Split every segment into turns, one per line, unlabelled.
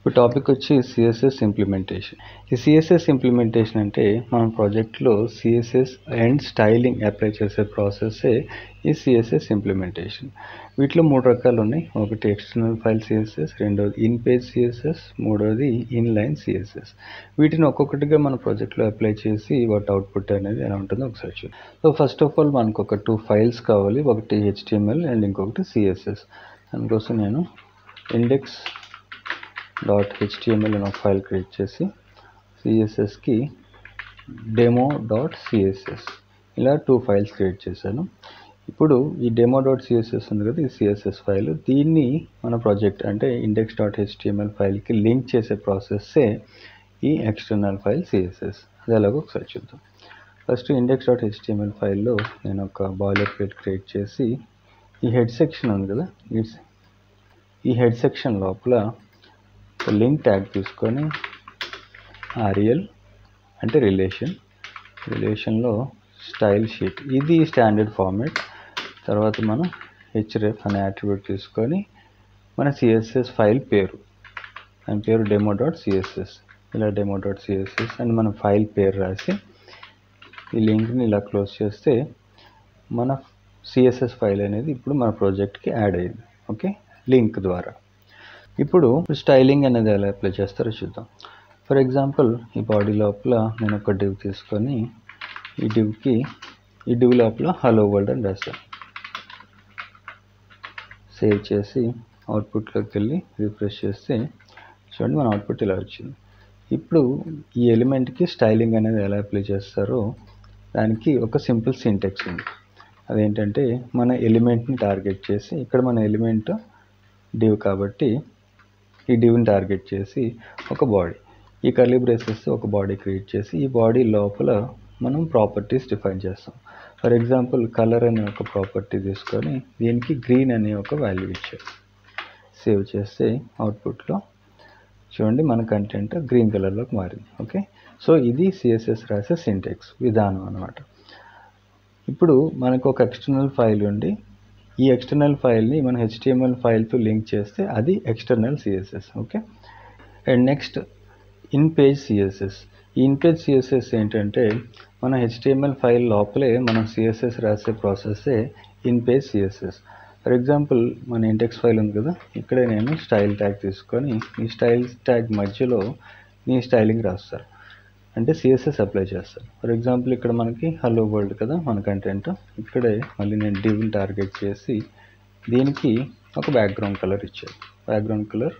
ఇప్పుడు టాపిక్ వచ్చి CSS implementation ఈ సిఎస్ఎస్ ఇంప్లిమెంటేషన్ అంటే మన ప్రాజెక్ట్లో సిఎస్ఎస్ అండ్ స్టైలింగ్ అప్లై చేసే ప్రాసెస్సే ఈ సిఎస్ఎస్ ఇంప్లిమెంటేషన్ వీటిలో మూడు రకాలు ఉన్నాయి ఒకటి ఎక్స్టర్నల్ ఫైల్ సిఎస్ఎస్ రెండోది ఇన్ పేజ్ సిఎస్ఎస్ మూడోది ఇన్ లైన్ సిఎస్ఎస్ వీటిని ఒక్కొక్కటిగా మన ప్రాజెక్ట్లో అప్లై చేసి వాటి అవుట్పుట్ అనేది ఎలా ఉంటుందో ఒకసారి చూద్దాం సో ఫస్ట్ ఆఫ్ ఆల్ మనకు ఒక టూ ఫైల్స్ కావాలి ఒకటి హెచ్టిఎంఎల్ అండ్ ఇంకొకటి సిఎస్ఎస్ దానికోసం నేను ఇండెక్స్ డాట్ హెచ్టిఎంఎల్ అనే ఒక ఫైల్ క్రియేట్ చేసి సిఎస్ఎస్కి డెమో డాట్ సిఎస్ఎస్ ఇలా టూ ఫైల్స్ క్రియేట్ చేశాను ఇప్పుడు ఈ డెమో డాట్ సిఎస్ఎస్ ఉంది కదా ఈ సిఎస్ఎస్ ఫైల్ దీన్ని మన ప్రాజెక్ట్ అంటే ఇండెక్స్ డాట్ హెచ్టిఎంఎల్ ఫైల్కి లింక్ చేసే ప్రాసెస్సే ఈ ఎక్స్టర్నల్ ఫైల్ సిఎస్ఎస్ అది ఎలాగో ఒకసారి చూద్దాం ఫస్ట్ ఇండెక్స్ డాట్ హెచ్టిఎంఎల్ ఫైల్లో నేను ఒక బాయిలర్ ప్లేట్ క్రియేట్ చేసి ఈ హెడ్ సెక్షన్ ఉంది కదా ఇట్స్ ఈ హెడ్ సెక్షన్ లోపల లింక్ ట్యాగ్ తీసుకొని ఆర్ఎల్ అంటే రిలేషన్ రిలేషన్లో స్టైల్ షీట్ ఇది స్టాండర్డ్ ఫార్మాట్ తర్వాత మనం హెచ్రెఫ్ అనే యాట్రిబ్యూట్ తీసుకొని మన సిఎస్ఎస్ ఫైల్ పేరు దాని పేరు డెమో డాట్ సిఎస్ఎస్ ఇలా డెమో డాట్ సిఎస్ఎస్ అని మన ఫైల్ పేరు రాసి ఈ లింక్ని ఇలా క్లోజ్ చేస్తే మన సిఎస్ఎస్ ఫైల్ అనేది ఇప్పుడు మన ప్రాజెక్ట్కి యాడ్ అయ్యింది ఓకే లింక్ ద్వారా ఇప్పుడు స్టైలింగ్ అనేది ఎలా అప్లై చేస్తారో చూద్దాం ఫర్ ఎగ్జాంపుల్ ఈ బాడీ లోపల నేను ఒక డివ్ తీసుకొని ఈ డివ్కి ఈ డివ్ లోపల హలో వరల్డ్ అని రాస్తాను సేవ్ చేసి అవుట్పుట్లోకి వెళ్ళి రిఫ్రెష్ చేస్తే చూడండి మన అవుట్పుట్ ఇలా వచ్చింది ఇప్పుడు ఈ ఎలిమెంట్కి స్టైలింగ్ అనేది ఎలా అప్లై చేస్తారో దానికి ఒక సింపుల్ సింటెక్స్ ఉంది అదేంటంటే మన ఎలిమెంట్ని టార్గెట్ చేసి ఇక్కడ మన ఎలిమెంట్ డివ్ కాబట్టి ఈ డివ్ని టార్గెట్ చేసి ఒక బాడీ ఈ కర్లీ బ్రేసెస్ ఒక బాడీ క్రియేట్ చేసి ఈ బాడీ లోపల మనం ప్రాపర్టీస్ డిఫైన్ చేస్తాం ఫర్ ఎగ్జాంపుల్ కలర్ అనే ఒక ప్రాపర్టీ తీసుకొని దీనికి గ్రీన్ అనే ఒక వాల్యూ ఇచ్చారు సేవ్ చేస్తే అవుట్పుట్లో చూడండి మన కంటెంట్ గ్రీన్ కలర్లోకి మారింది ఓకే సో ఇది సిఎస్ఎస్ రాసే సింటెక్స్ విధానం అనమాట ఇప్పుడు మనకు ఒక ఎక్స్టర్నల్ ఫైల్ ఉండి ఈ ఎక్స్టర్నల్ ఫైల్ని మన హెచ్టిఎంఎల్ ఫైల్తో లింక్ చేస్తే అది external CSS okay and next in page CSS ఈ ఇన్ పేజ్ సిఎస్ఎస్ ఏంటంటే మన హెచ్టిఎంఎల్ ఫైల్ లోపలే మనం సిఎస్ఎస్ రాసే ప్రాసెస్సే in page CSS for example మన ఇండెక్స్ ఫైల్ ఉంది కదా ఇక్కడే నేను స్టైల్ ట్యాగ్ తీసుకొని ఈ స్టైల్ ట్యాగ్ మధ్యలో నీ స్టైలింగ్ రాస్తారు అంటే సిఎస్ఎస్ అప్లై చేస్తారు ఫర్ ఎగ్జాంపుల్ ఇక్కడ మనకి హలో వరల్డ్ కదా మన కంటెంట్ ఇక్కడే మళ్ళీ నేను డివ్ని టార్గెట్ చేసి దీనికి ఒక బ్యాక్గ్రౌండ్ కలర్ ఇచ్చాను background colour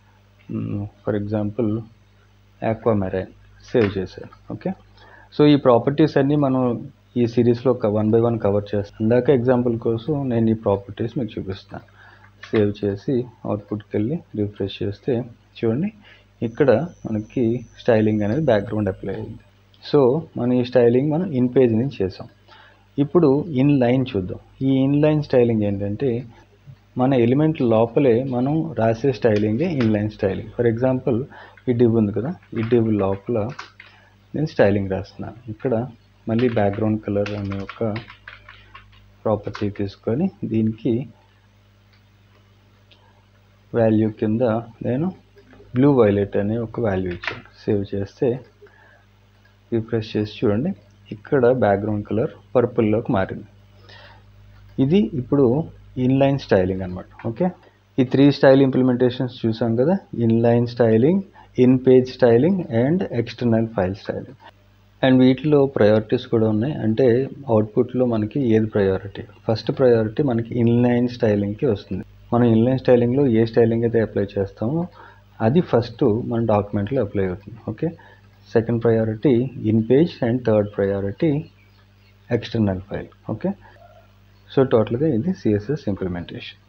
for example aquamarine save చేశాను ఓకే సో ఈ ప్రాపర్టీస్ అన్నీ మనం ఈ సిరీస్లో వన్ బై వన్ కవర్ చేస్తాను ఇందాక ఎగ్జాంపుల్ కోసం నేను ఈ ప్రాపర్టీస్ మీకు చూపిస్తాను సేవ్ చేసి అవుట్పుట్కి వెళ్ళి రిఫ్రెష్ చేస్తే చూడండి ఇక్కడ మనకి స్టైలింగ్ అనేది బ్యాక్గ్రౌండ్ అప్లై అయింది సో మనం ఈ స్టైలింగ్ మనం ఇన్ పేజ్ నుంచి చేసాం ఇప్పుడు ఇన్ లైన్ చూద్దాం ఈ ఇన్ లైన్ స్టైలింగ్ ఏంటంటే మన ఎలిమెంట్ లోపలే మనం రాసే స్టైలింగే inline styling for example ఈ డివ్ ఉంది కదా ఈ డివ్ లోపల నేను స్టైలింగ్ రాస్తున్నాను ఇక్కడ మళ్ళీ బ్యాక్గ్రౌండ్ కలర్ అనే ఒక ప్రాపర్టీ తీసుకొని దీనికి వాల్యూ కింద నేను బ్లూ వైలెట్ అనే ఒక వాల్యూ ఇచ్చాను సేవ్ చేస్తే రిఫ్రెష్ చేసి చూడండి ఇక్కడ బ్యాక్గ్రౌండ్ కలర్ పర్పుల్లోకి మారింది ఇది ఇప్పుడు ఇన్లైన్ స్టైలింగ్ అనమాట ఓకే ఈ త్రీ స్టైల్ ఇంప్లిమెంటేషన్స్ చూసాం కదా inline styling in page styling and external file styling and వీటిలో ప్రయారిటీస్ కూడా ఉన్నాయి అంటే అవుట్పుట్లో మనకి ఏది ప్రయారిటీ ఫస్ట్ ప్రయారిటీ మనకి ఇన్లైన్ స్టైలింగ్కి వస్తుంది మనం ఇన్లైన్ స్టైలింగ్లో ఏ స్టైలింగ్ అయితే అప్లై చేస్తామో అది ఫస్ట్ మన డాక్యుమెంట్లో అప్లై అవుతుంది okay second priority in page and third priority external file okay so టోటల్గా ఇది సిఎస్ఎస్ ఇంప్లిమెంటేషన్